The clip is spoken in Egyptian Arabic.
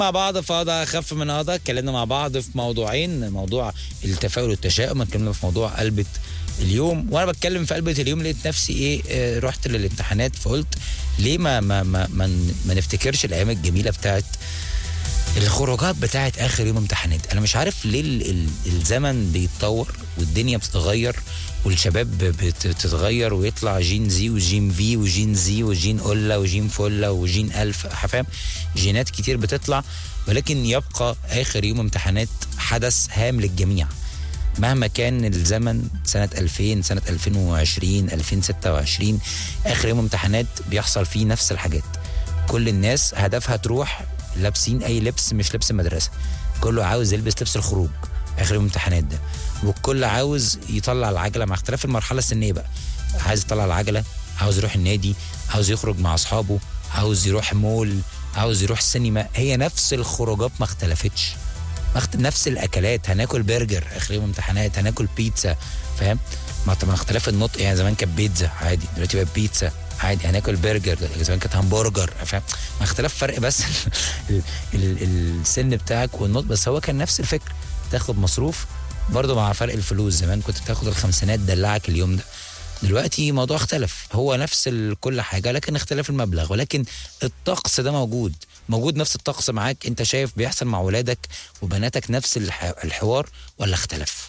مع بعض في قضاء اخف من قضاء اتكلمنا مع بعض في موضوعين موضوع التفاؤل والتشاؤم اتكلمنا في موضوع قلبة اليوم وانا بتكلم في قلبة اليوم لقيت نفسي ايه آه، رحت للامتحانات فقلت ليه ما ما ما ما, ما نفتكرش الايام الجميله بتاعت الخروجات بتاعت اخر يوم امتحانات انا مش عارف ليه ال- ال- الزمن بيتطور والدنيا بتتغير والشباب بتتغير ويطلع جين زي وجين في وجين زي وجين اولا وجين فولا وجين الف فاهم جينات كتير بتطلع ولكن يبقى اخر يوم امتحانات حدث هام للجميع مهما كان الزمن سنة 2000 سنة 2020 2026 آخر يوم امتحانات بيحصل فيه نفس الحاجات كل الناس هدفها تروح لابسين أي لبس مش لبس مدرسة كله عاوز يلبس لبس الخروج آخر يوم امتحانات ده والكل عاوز يطلع العجلة مع اختلاف المرحلة السنية بقى عايز يطلع العجلة عاوز يروح النادي عاوز يخرج مع أصحابه عاوز يروح مول عاوز يروح السينما هي نفس الخروجات ما اختلفتش مخت... نفس الاكلات هناكل برجر اخر يوم امتحانات هناكل بيتزا فاهم مع طبعا اختلاف النطق يعني زمان كانت بيتزا عادي دلوقتي بقت بيتزا عادي هناكل برجر زمان كانت همبرجر فاهم مع اختلاف فرق بس ال... ال... السن بتاعك والنطق بس هو كان نفس الفكر تاخد مصروف برضه مع فرق الفلوس زمان كنت بتاخد الخمسينات دلعك اليوم ده دلوقتي الموضوع اختلف هو نفس ال- كل حاجه لكن اختلاف المبلغ ولكن الطقس ده موجود موجود نفس الطقس معاك انت شايف بيحصل مع ولادك وبناتك نفس الح- الحوار ولا اختلف